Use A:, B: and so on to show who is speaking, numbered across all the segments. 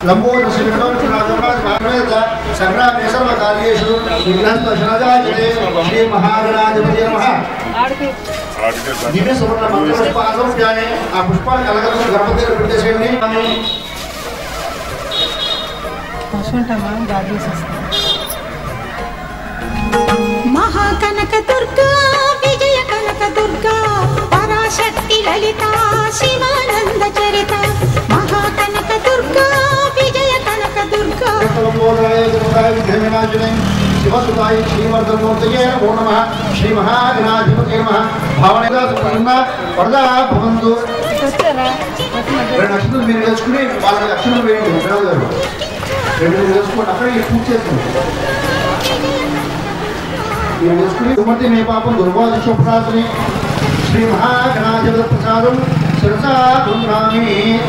A: సర్వకార్యేషు విఘ్నస్పశనజాయతే శ్రీ మహాగణాధిపతి నమః దివ్య సువర్ణ మంత్ర పుష్పాసంధ్యాన్ని ఆ పుష్పాన్ని కలగలుగు గణపతి దగ్గర పెట్టేసేయండి
B: పశువుంటామా గాజు వస్తాం
C: మహాకనక దుర్గా విజయ కనక దుర్గా పరాశక్తి లలిత శివానంద చరిత మహాకనక దుర్గా విజయ కనక దుర్గా
A: శివసుతాయి శ్రీవర్ధమూర్తయే నమో నమ శ్రీ మహాగణాధిపతి నమ భావన వరదా భవంతు
B: వచ్చారా
A: రెండు అక్షరాలు మీరు నేర్చుకుని వాళ్ళకి అక్షరాలు వేయండి వినోద్ గారు రెండు మీరు నేర్చుకోండి అక్కడే ఈ పూజ చేస్తుంది మీరు నేర్చుకుని సుమతి మే పాపం దుర్వాద శుభ్రాసుని శ్రీ మహాగణాధిపతి ప్రసాదం శిరసా దుర్గామి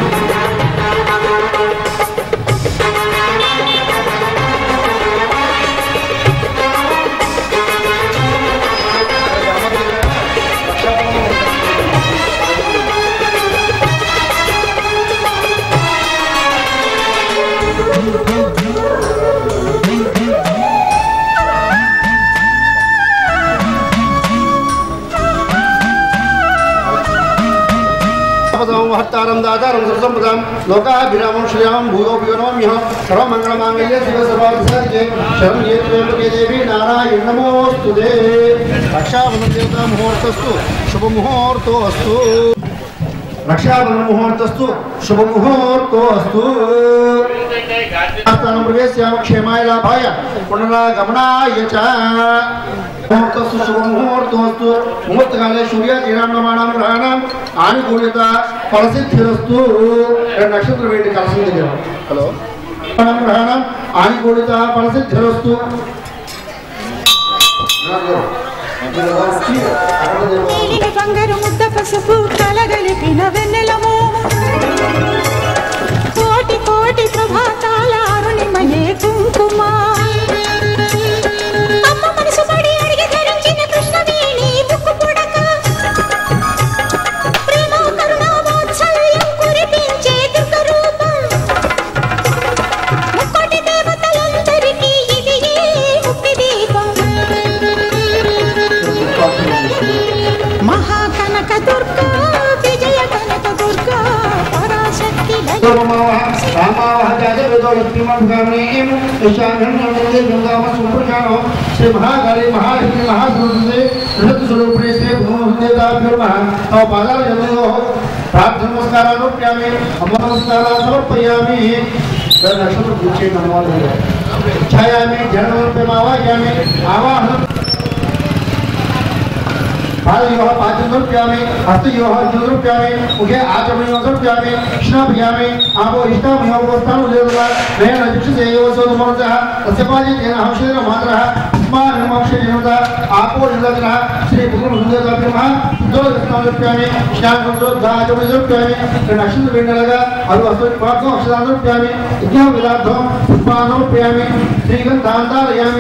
A: పదం మహత్తారం దాతారం సరసంపదాం లోకాభిరామం శ్రీరామం భూయోపివనోమ్య సర్వమంగళమాంగళ్య శివ సర్వాధిసారికే శరణ్ త్ర్యంబకే దేవి నారాయణ నమోస్తుతే రక్షాబంధన దేవతా ముహూర్తస్తు శుభముహూర్తో అస్తు రక్షాబంధన ముహూర్తస్తు శుభముహూర్తో అస్తు స్థానం ప్రవేశ్యామ క్షేమాయ లాభాయ పునరాగమనాయ చ ముహూర్తస్తు శుభముహూర్తోస్తు ముహూర్తకాలే సూర్యాదీనాం గ్రహణం ఆనుకూల్యత ఫలసిద్ధిరస్తు రెండు నక్షత్రం వేడి కలసం దగ్గర హలో గ్రహణం ఆనుకూల్యత ఫలసిద్ధిరస్తు
C: నీలి బంగారు ముద్ద పసుపు కలగలిపిన వెన్నెలము కోటి కోటి ప్రభాతాల అరుణిమయే కుంకుమ అమ్మ మనసు పడి అడిగి ధరించిన కృష్ణవేణి ముక్కు పుడక ప్రేమ కరుణ వాత్సల్యం కురిపించే దుర్గ రూపం ముక్కోటి దేవతలందరికీ ఇది ముక్తి దీపం మహాకనక దుర్గా విజయ కనక దుర్గా పరాశక్తి లలిత
A: శ్రీ మహాకాళి మహాలక్ష్మి మహాస్వరూపే స్వరూపిణి శ్రీ భూమేతాభ్యుర్మ తమ పాదాల జన్మలో ప్రార్థన నమస్కారాలు నోప్యామి అమ్మ నమస్కారాలు సమర్పయామి నక్షత్రం పూర్తి నమోదు ఛాయామి జనమర్పమావాయామి ఆవాహనం पादयोः पादं समर्पयामि हस्तयोः अर्जुनं समर्पयामि मुखे आचमनीयं समर्पयामि कृष्णाभयामि आपो इष्टामयो गोस्थानं उदयदवा नयन चक्षुषेयो सोदमोदः तस्य पादे तेन हंसेन मातरः अस्मान् नमक्षे जनता आपो निदग्रः श्री भगवन्हुदेवताभ्यमः सुदोदस्तां समर्पयामि स्नानसंसोद्धाचमनीयं समर्पयामि नक्षत्र वेण्डलगा अरु हस्तोत् पादं अक्षरां समर्पयामि यज्ञं विदार्थं पुष्पान् समर्पयामि श्रीगन्धान्तारयामि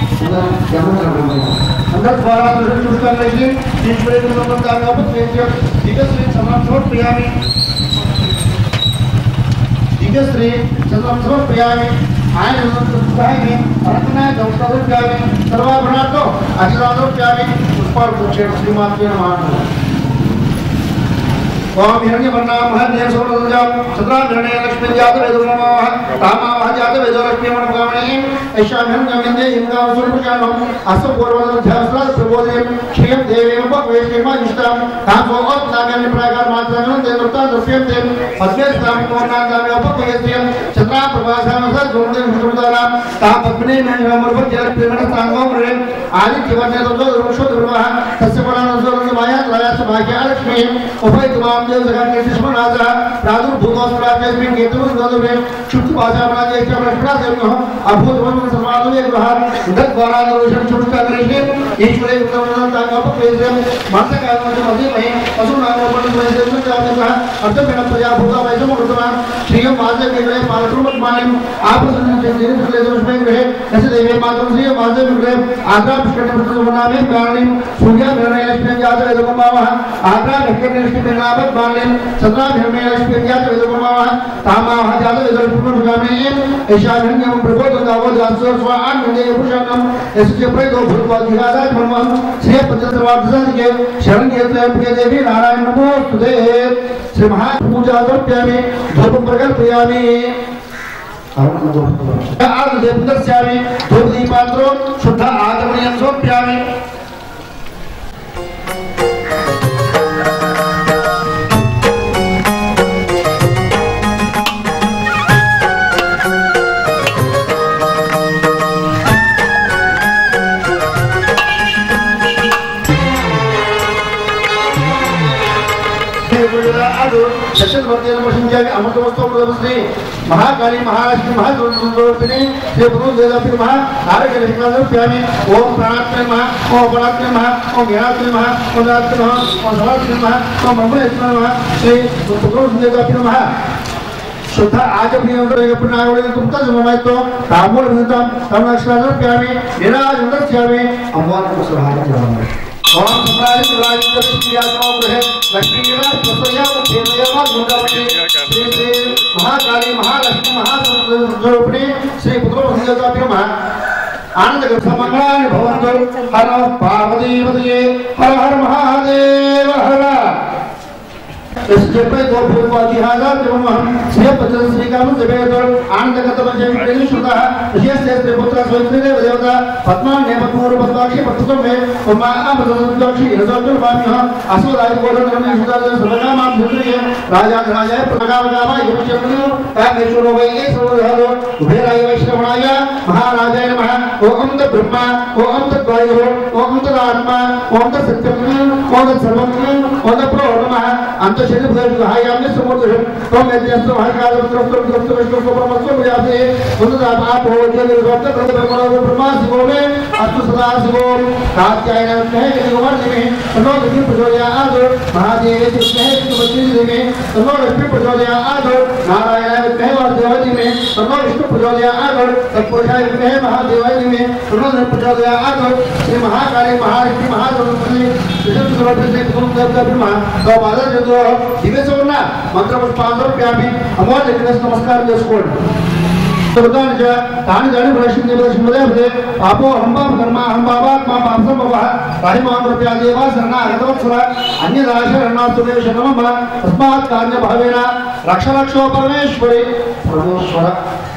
A: अंदर द्वारा दर्शन शुरू कर लीजिए तीन बड़े नंबर का वापस भेजिए दिव्य श्री समान समर्पयामि दिव्य श्री समान समर्पयामि ఆయన సమర్పయామి అర్పణ సమర్పయామి సర్వాభరణాతో అక్షరాలోప్యామి పుష్పాలు కూర్చోండి శ్రీమాత్రే నమః ఓం హిరణ్యవర్ణా మహన్య సోమరజాం సదాం హిరణ్య లక్ష్మీ జాత వేదోమమావహ తామావహ జాత వేదో లక్ష్మీ మనోగామణి ఐషాం హిరణ్యమిందే ఇంగాం సురపుజానం అస్వ పూర్వధ్యాసరాజ్ ప్రబోధయం క్షేం దేవేమ పక్వేషేమ ఇష్టాం తామో అప్ నాగని ప్రాకార మాత్రం దేవతా దృశ్యం దేం పద్మే శ్రామ కోర్ణాంగామి ఉపక్వేశ్యం చంద్రా ప్రభాసామ సద్ గుణదేవ విష్ణుదానాం తా పద్మనే మేమర్వ జల ప్రేమణ తాంగోం రే ఆది జీవనే దో రుషో దుర్వహ తస్య పరానసో మాయా త్రయాస భాగ్య లక్ష్మీ ఉభయ తుమాం దేవ జగన్ దుష్మనాజ ప్రాదుర్భూతోస్ప్రాజ్యస్మిన్ కేతురు గోదుమే చుట్టు భాషామనాజే చమలక్ష్మణాదేవ్యో అభూత వన సమాదులే గృహ దద్వారా దోషం చుట్టుకాగ్రహే ఈశ్వరే ఉత్తమనాం తాంగోపక్వేశ్యం మాసకాలం మధ్య మహే పశునామోపణ వైద్యం జాతక అర్థమిణ ప్రజాభూత వైద్యం కృతమా శ్రీయం వాజే గ్రహే పాలకుమత్ మాయం ఆపదన జయ దోషమే గ్రహే దశ దేవే మాతం శ్రీ వాజే గ్రహే ఆగ్రా పుష్కట పుష్కమనామే కారణం సూర్య నిర్ణయ లక్ష్మీ జాత వేదకుమావః ఆగ్రా వెంకటేశ్వర నామత్ బాల్యం సదా నిర్ణయ లక్ష్మీ జాత వేదకుమావః తామావః జాత వేదకుమావః मुकामनीम् ऐशान्यं प्रबोधनावो दासो स्वान् मन्ये पुषाणं यस्य प्रैतो भूत्वा धियादाय ब्रह्मं श्री पंचतत्वार्थसाधिके शरण्यत्र प्रिय देवी नारायण नमोस्तुते श्री महापूजा कर्पयामि धूपं प्रकल्पयामि आददेवदस्यामि धूपदीपात्रो शुद्ध आचमनीयं समर्पयामि महाकाली महालक्ष्मी महादुर्गोपिनी श्री गुरु देवपी महा आरोग्य लक्ष्मी ओम प्राणात्मे महा ओम अपरात्मे महा ओम ज्ञानात्मे महा ओम दात्मे महा ओम समात्मे महा ओम ब्रह्मणेश्वर महा श्री गुरु देवपी महा शुद्ध आज पुण्य तुमचा जन्मायतो तांबूळ घेताम तमलक्ष्मी प्यामी निराज उदस्यामी अम्वान कुसुम ओम सम्राट शिवराज लक्ष्मी यात्रा गृहे लक्ष्मी निवास प्रसया खेलया दुर्गावती श्री श्री महाकाली महालक्ष्मी महास्वरूपिणी श्री पुत्र भंजकाभ्य महा आनंद मंगलानि भवन्तु हर पार्वती पतये हर हर महादेव हर जपे दो भूपाति हाजा एवं हम श्री पचन श्री काम जपेतोर आनंद कतम जय प्रेम श्रुता ऋषि से श्री पुत्र स्वयं देव देवता पद्मा ने पद्मोर पद्माक्षी पद्मतो में उमा पद्मदोक्षी रजोल पामी हम असोदाय बोधन रमण सुदा सर्वगा माम धुत्रिय राजा राजा प्रगावगावा युक्षनु कामेश्वरो वै सर्वधरो उभयराय वैष्णवणाय महाराजाय नमः ओम द ब्रह्मा ओम द द्वयो ओम द आत्मा ओम द सत्यम ओम द सर्वम ओम द प्रो नमः अंत शरीर भुजाय हायाम्य समुद्र तम यद्यस्त महाकाल पुत्र पुत्र विष्णु को परमस्व मुझे सुंदर आप हो जल विभक्त प्रत ब्रह्मणो ब्रह्मा शिवो में अस्तु सदा शिवो कात्यायन कहे कि कुमार जी में तनो लक्ष्मी प्रचोदया आदो महादेव जी कहे कि बच्ची जी में तनो लक्ष्मी प्रचोदया आदो नारायण कहे और देवजी में तनो विष्णु प्रचोदया आदो तत्पुरुषाय कहे महादेव जी में तनो प्रचोदया आदो श्री महाकाली महालक्ष्मी महासरस्वती विष्णु सर्वत्र तुम देवता ब्रह्मा तो बादल जो దివ్యస ఉన్న మంత్ర పుష్పాంతం వ్యాపి అమ్మవారి దగ్గర నమస్కారం చేసుకోండి తాని తాని దాని ప్రశ్న దేవదే పాపో హంబాం కర్మ హంబావాత్మా పాపం భవ రాహిమాం కృపయా దేవా శరణ అగతవత్సర అన్యదాశ రణాస్తుదేవ శరణమ తస్మాత్ కార్య భావేన రక్ష రక్షో పరమేశ్వరి పరమేశ్వర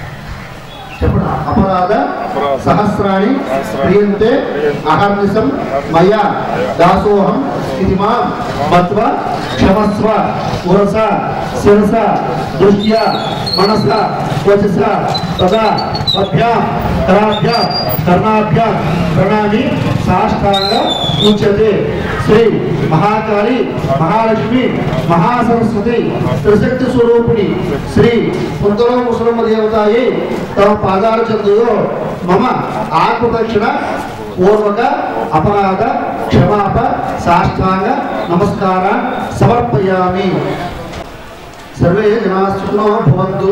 A: చెప్పండి అపరాధ సహస్రాణి క్రియంతే అహర్నిశం మయా దాసోహం ఇది మాం మత్వ క్షమస్వ పురస శిరస దృష్ట్యా మనస వచస తదా పద్భ్యాం కరాభ్యాం కర్ణాభ్యాం ప్రణామి సాష్టాంగ ఉచ్యతే శ్రీ మహాకాళి మహాలక్ష్మి మహాసరస్వతి త్రిశక్తి స్వరూపిణి శ్రీ పుంతలో ముసలమ్మ దేవతాయి తమ పాదాల చెందులో మమ ఆత్మదక్షిణ పూర్వక అపరాధ క్షమాప సాష్టాంగ నమస్కార సమర్పయామి సర్వే జనా సుఖినో భవంతు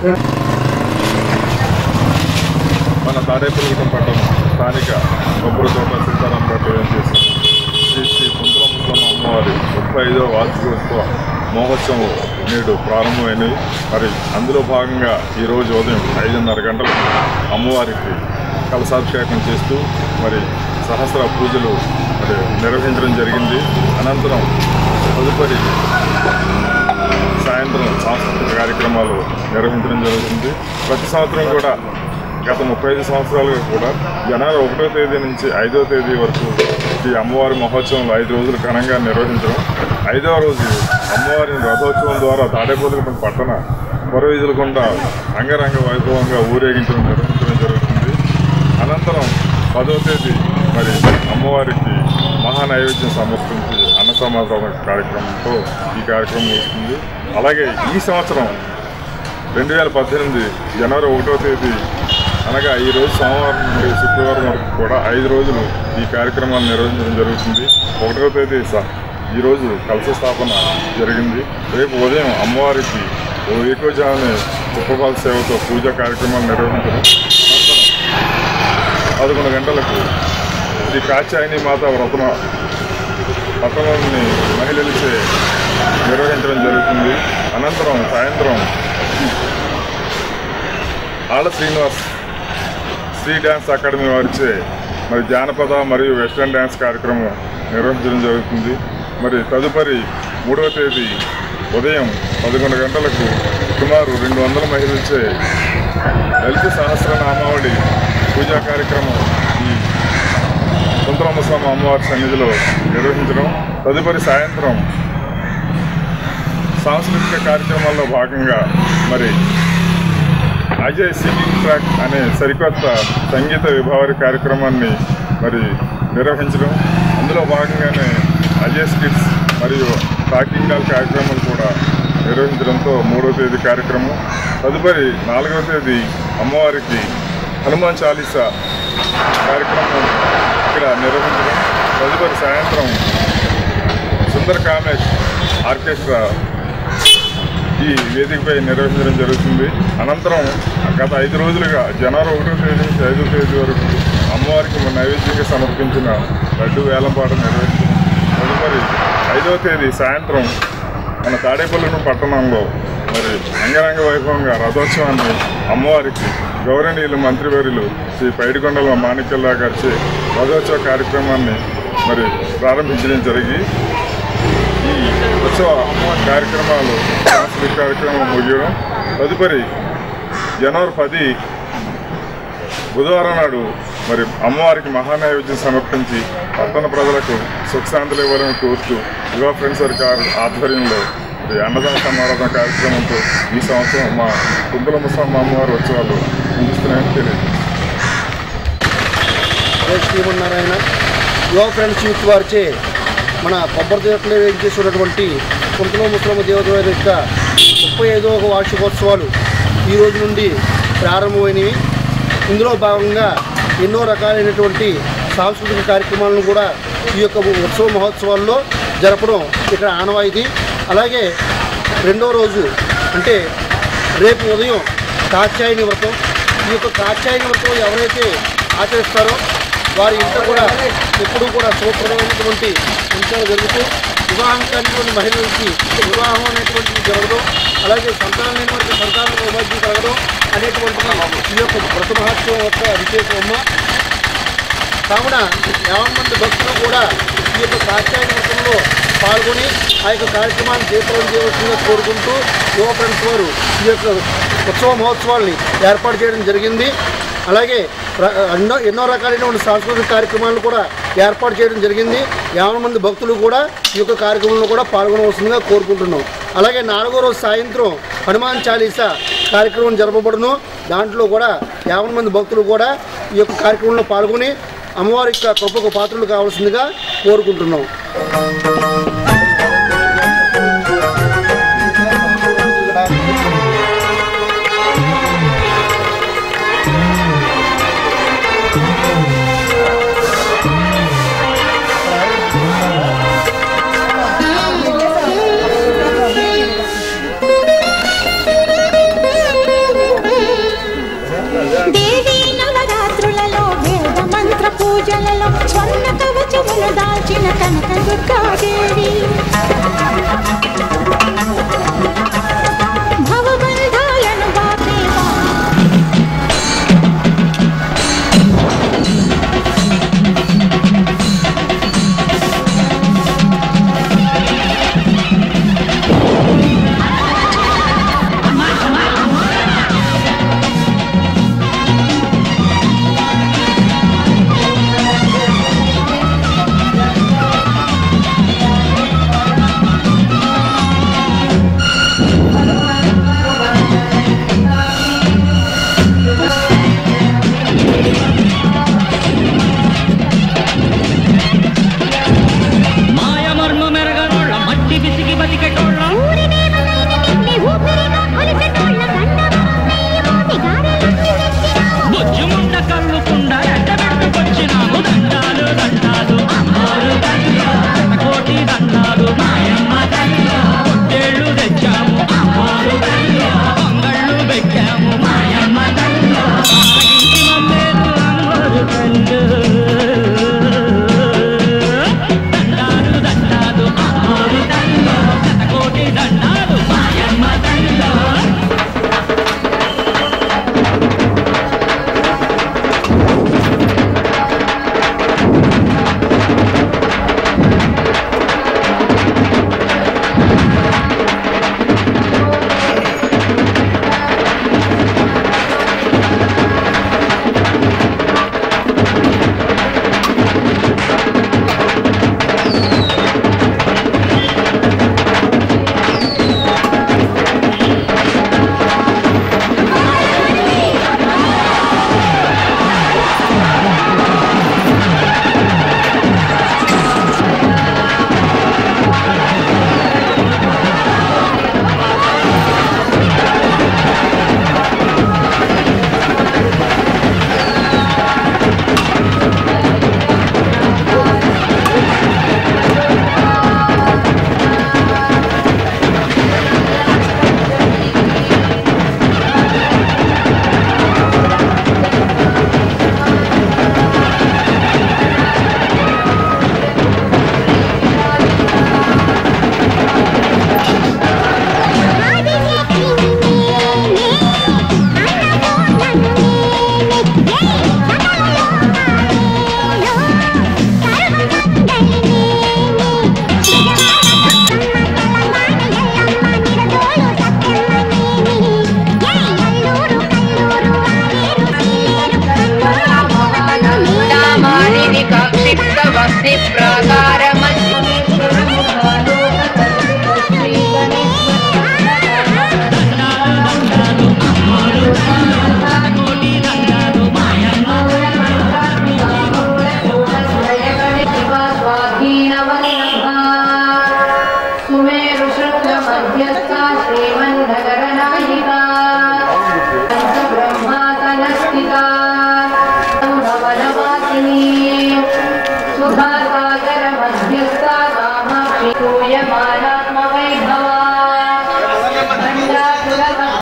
D: మన తాడేపల్లిగూడెం పట్టణం స్థానిక కొబ్బరి తోట సీతారాంపేట చేసి శ్రీ శ్రీ కుంతుల ముసలమ్మ అమ్మవారి ముప్పై ఐదవ వార్షికోత్సవ మహోత్సవం నేడు ప్రారంభమైనవి మరి అందులో భాగంగా ఈరోజు ఉదయం ఐదున్నర గంటలకు అమ్మవారికి కలశాభిషేకం చేస్తూ మరి సహస్ర పూజలు మరి నిర్వహించడం జరిగింది అనంతరం తదుపరి సాయంత్రం సాంస్కృతిక కార్యక్రమాలు నిర్వహించడం జరుగుతుంది ప్రతి సంవత్సరం కూడా గత ముప్పై ఐదు సంవత్సరాలుగా కూడా జనవరి ఒకటో తేదీ నుంచి ఐదో తేదీ వరకు ఈ అమ్మవారి మహోత్సవం ఐదు రోజులు ఘనంగా నిర్వహించడం ఐదవ రోజు అమ్మవారిని రథోత్సవం ద్వారా తాడేపల్లిగూడెం పట్టణ పురవీధుల గుండా అంగరంగ వైభవంగా ఊరేగించడం నిర్వహించడం జరుగుతుంది అనంతరం పదో తేదీ మరి అమ్మవారికి మహా నైవేద్యం సమర్పించి అన్న సమాధాన కార్యక్రమంతో ఈ కార్యక్రమం వస్తుంది అలాగే ఈ సంవత్సరం రెండు వేల పద్దెనిమిది జనవరి ఒకటో తేదీ అనగా ఈ రోజు సోమవారం నుండి శుక్రవారం వరకు కూడా ఐదు రోజులు ఈ కార్యక్రమాలు నిర్వహించడం జరుగుతుంది ఒకటో తేదీ స ఈరోజు కలశ స్థాపన జరిగింది రేపు ఉదయం అమ్మవారికి ఓ ఏకోజాని ఉపవాస సేవతో పూజా కార్యక్రమాలు నిర్వహించడం అనంతరం పదకొండు గంటలకు శ్రీ కాచాయని మాత వ్రతమ పట్టణంలోని మహిళలచే నిర్వహించడం జరుగుతుంది అనంతరం సాయంత్రం ఆళ్ళ శ్రీనివాస్ శ్రీ డ్యాన్స్ అకాడమీ వారిచే మరి జానపద మరియు వెస్ట్రన్ డ్యాన్స్ కార్యక్రమం నిర్వహించడం జరుగుతుంది మరి తదుపరి మూడవ తేదీ ఉదయం పదకొండు గంటలకు సుమారు రెండు వందల మహిళలచే లలిత సహస్రనామావళి పూజా కార్యక్రమం ఈ కుంతలమ్మ స్వామి అమ్మవారి సన్నిధిలో నిర్వహించడం తదుపరి సాయంత్రం సాంస్కృతిక కార్యక్రమాల్లో భాగంగా మరి అజయ్ సింగింగ్ ట్రాక్ అనే సరికొత్త సంగీత విభావరి కార్యక్రమాన్ని మరి నిర్వహించడం అందులో భాగంగానే అజయ్ స్కిట్స్ మరియు టాకింగ్ డాల్ కార్యక్రమాలు కూడా నిర్వహించడంతో మూడవ తేదీ కార్యక్రమం తదుపరి నాలుగవ తేదీ అమ్మవారికి హనుమాన్ చాలీసా కార్యక్రమం ఇక్కడ నిర్వహించడం తదుపరి సాయంత్రం సుందర్ కామేష్ ఆర్కెస్ట్రా ఈ వేదికపై నిర్వహించడం జరుగుతుంది అనంతరం గత ఐదు రోజులుగా జనవరి ఒకటో తేదీ నుంచి ఐదో తేదీ వరకు అమ్మవారికి నైవేద్యంగా సమర్పించిన లడ్డు వేలంపాట నిర్వహించడం తదుపరి ఐదవ తేదీ సాయంత్రం మన తాడేపల్లి పట్టణంలో మరి అంగరంగ వైభవంగా రథోత్సవాన్ని అమ్మవారికి గౌరవనీయులు మంత్రివర్యులు శ్రీ పైడికొండల మాణిక్యల్లా గారిచే రథోత్సవ కార్యక్రమాన్ని మరి ప్రారంభించడం జరిగి ఈ ఉత్సవ కార్యక్రమాలు సాంస్కృతిక కార్యక్రమం ముగియడం తదుపరి జనవరి పది బుధవారం నాడు మరి అమ్మవారికి మహానైవేద్యం సమర్పించి పట్టణ ప్రజలకు సుఖశాంతులు ఇవ్వాలని కోరుతూ యువ ఫ్రెండ్స్ వారి కార్- ఆధ్వర్యంలో ఈ అన్నదాన సమారాధన కార్యక్రమంతో ఈ సంవత్సరం మా కుంకుల ముస్లాం అమ్మవారి ఉత్సవాలు ముగిస్తున్నాయని తెలియదు
A: జై శ్రీమన్నారాయణ యువ ఫ్రెండ్స్ యూత్ వారిచే మన కొబ్బరి తీర్థంలో వేయించేసినటువంటి కుంతలో ముసలమ్మ దేవత వారి యొక్క ముప్పై ఐదవ వార్షికోత్సవాలు ఈ రోజు నుండి ప్రారంభమైనవి ఇందులో భాగంగా ఎన్నో రకాలైనటువంటి సాంస్కృతిక కార్యక్రమాలను కూడా ఈ యొక్క ఉత్సవ మహోత్సవాల్లో జరపడం ఇక్కడ ఆనవాయితీ అలాగే రెండో రోజు అంటే రేపు ఉదయం కాత్యాయని వ్రతం ఈ యొక్క కాత్యాయని వ్రతం ఎవరైతే ఆచరిస్తారో వారి ఇంట కూడా ఎప్పుడూ కూడా శుభప్రదమైనటువంటి అంశాలు జరుగుతూ వివాహం కానిటువంటి మహిళలకి వివాహం అనేటువంటిది జరగడం అలాగే సంతానం లేని వారికి సంతానం సౌభాగ్యం కలగడం అనేటువంటిది ఈ యొక్క వ్రత మహత్వం యొక్క విశేషమ్మ కావున యావన్ మంది భక్తులు కూడా ఈ యొక్క కాత్యాయన వ్రతంలో పాల్గొని ఆ యొక్క కార్యక్రమాన్ని జయప్రదం చేయవలసిందిగా కోరుకుంటూ యువ ఫ్రెండ్స్ వారు ఈ యొక్క ఉత్సవ మహోత్సవాల్ని ఏర్పాటు చేయడం జరిగింది అలాగే ర- ఎన్నో ఎన్నో రకాలైనటువంటి సాంస్కృతిక కార్యక్రమాలను కూడా ఏర్పాటు చేయడం జరిగింది యావన మంది భక్తులు కూడా ఈ యొక్క కార్యక్రమంలో కూడా పాల్గొనవలసిందిగా కోరుకుంటున్నాం అలాగే నాలుగో రోజు సాయంత్రం హనుమాన్ చాలీసా కార్యక్రమం జరపబడును దాంట్లో కూడా యావన మంది భక్తులు కూడా ఈ యొక్క కార్యక్రమంలో పాల్గొని అమ్మవారి యొక్క కృపకు పాత్రలు కావాల్సిందిగా కోరుకుంటున్నాం
C: దేవీ నవరాత్రులలో వేద మంత్ర పూజలలో స్వర్ణ కవచములు దాల్చిన కనక దుర్గాదేవి భవబంధాలను బాపేవా
E: మాయమర్మ మెరగనోళ్ళ మట్టి పిసికి బతికెటోళ్ళ
C: ఊరిదేవనైన నిన్ని ఊపిరిగా కొలిచెటోళ్ళ గండమూతి గారెలన్నీ వచ్చినావు.
E: బుజ్జుముండ కళ్ళుకుండా ఎండబెట్టుకొచ్చినాము దండాలు దండాలు అమ్మారు దండాలు కోటి దండాలు మాయమ్మ దండాలు పొట్టేళ్ళు తెచ్చాము అమ్మారు దండాలు పొంగళ్ళు పెట్టాము మాయమ్మ దండాలు ఆగించి మమ్మేలు అమ్మరు దండాలు దండాలు అమ్మారు దండాలు కోటి దండాలు మాయమ్మ దండాలు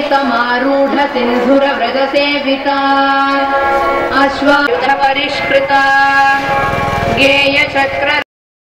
F: समारूढ सिन्धुरव्रजसेविता अश्वायुध परिष्कृता गेयचक्र